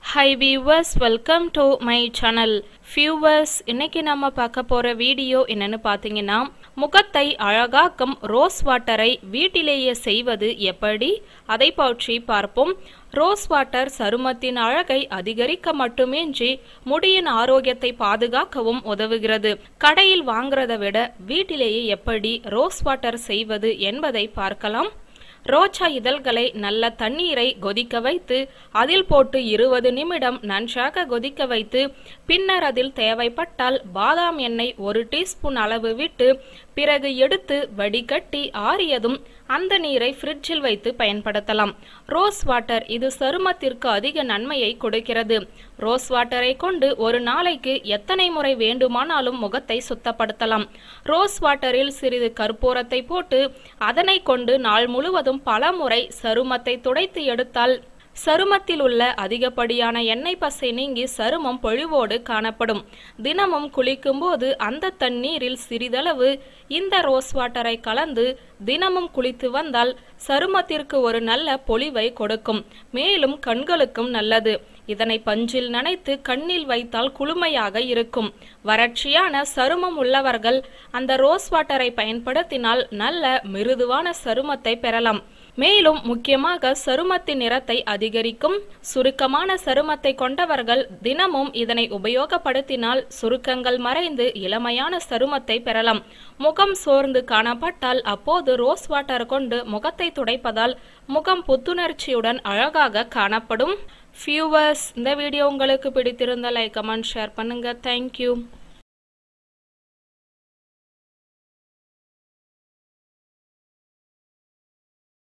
high viewers welcome to my channel viewers இன்னைக்கு நம்ம பார்க்க போற வீடியோ என்னன்னு பார்த்தீங்கன்னா முகத்தை அழகாக்கும் ரோஸ் வாட்டரை வீட்டிலேயே செய்வது எப்படி அதை பற்றி பார்ப்போம் ரோஸ் வாட்டர் சருமத்தின் அழகை அதிகரிக்க மட்டுமின்றி முடியின் ஆரோக்கியத்தை பாதுகாக்கவும் உதவுகிறது கடையில் வாங்குறதை விட வீட்டிலேயே எப்படி ரோஸ் வாட்டர் செய்வது என்பதை பார்க்கலாம் ரோஜா இதழ்களை நல்ல தண்ணீரை கொதிக்க வைத்து அதில் போட்டு இருபது நிமிடம் நன்றாக கொதிக்க வைத்து பின்னர் அதில் தேவைப்பட்டால் பாதாம் எண்ணெய் ஒரு டீஸ்பூன் அளவு விட்டு பிறகு எடுத்து வடிகட்டி ஆறியதும் அந்த நீரை ஃப்ரிட்ஜில் வைத்து பயன்படுத்தலாம் ரோஸ் வாட்டர் இது சருமத்திற்கு அதிக நன்மையை கொடுக்கிறது ரோஸ் வாட்டரை கொண்டு ஒரு நாளைக்கு எத்தனை முறை வேண்டுமானாலும் முகத்தை சுத்தப்படுத்தலாம் ரோஸ் வாட்டரில் சிறிது கற்பூரத்தை போட்டு அதனை கொண்டு நாள் முழுவதும் பல முறை சருமத்தை துடைத்து எடுத்தால் சருமத்தில் உள்ள அதிகப்படியான எண்ணெய் பசை நீங்கி சருமம் பொழிவோடு காணப்படும் தினமும் குளிக்கும்போது அந்த தண்ணீரில் சிறிதளவு இந்த ரோஸ் வாட்டரை கலந்து தினமும் குளித்து வந்தால் சருமத்திற்கு ஒரு நல்ல பொலிவை கொடுக்கும் மேலும் கண்களுக்கும் நல்லது இதனை பஞ்சில் நனைத்து கண்ணில் வைத்தால் குளுமையாக இருக்கும் வறட்சியான சருமம் உள்ளவர்கள் அந்த ரோஸ் வாட்டரை பயன்படுத்தினால் நல்ல மிருதுவான சருமத்தை பெறலாம் மேலும் முக்கியமாக சருமத்தின் நிறத்தை அதிகரிக்கும் சுருக்கமான சருமத்தை கொண்டவர்கள் தினமும் இதனை உபயோகப்படுத்தினால் சுருக்கங்கள் மறைந்து இளமையான சருமத்தை பெறலாம் முகம் சோர்ந்து காணப்பட்டால் அப்போது ரோஸ் வாட்டர் கொண்டு முகத்தை துடைப்பதால் முகம் புத்துணர்ச்சியுடன் அழகாக காணப்படும் ஃபியூவர்ஸ் இந்த வீடியோ உங்களுக்கு பிடித்திருந்தால் லைக் கமெண்ட் ஷேர் பண்ணுங்க தேங்க்யூ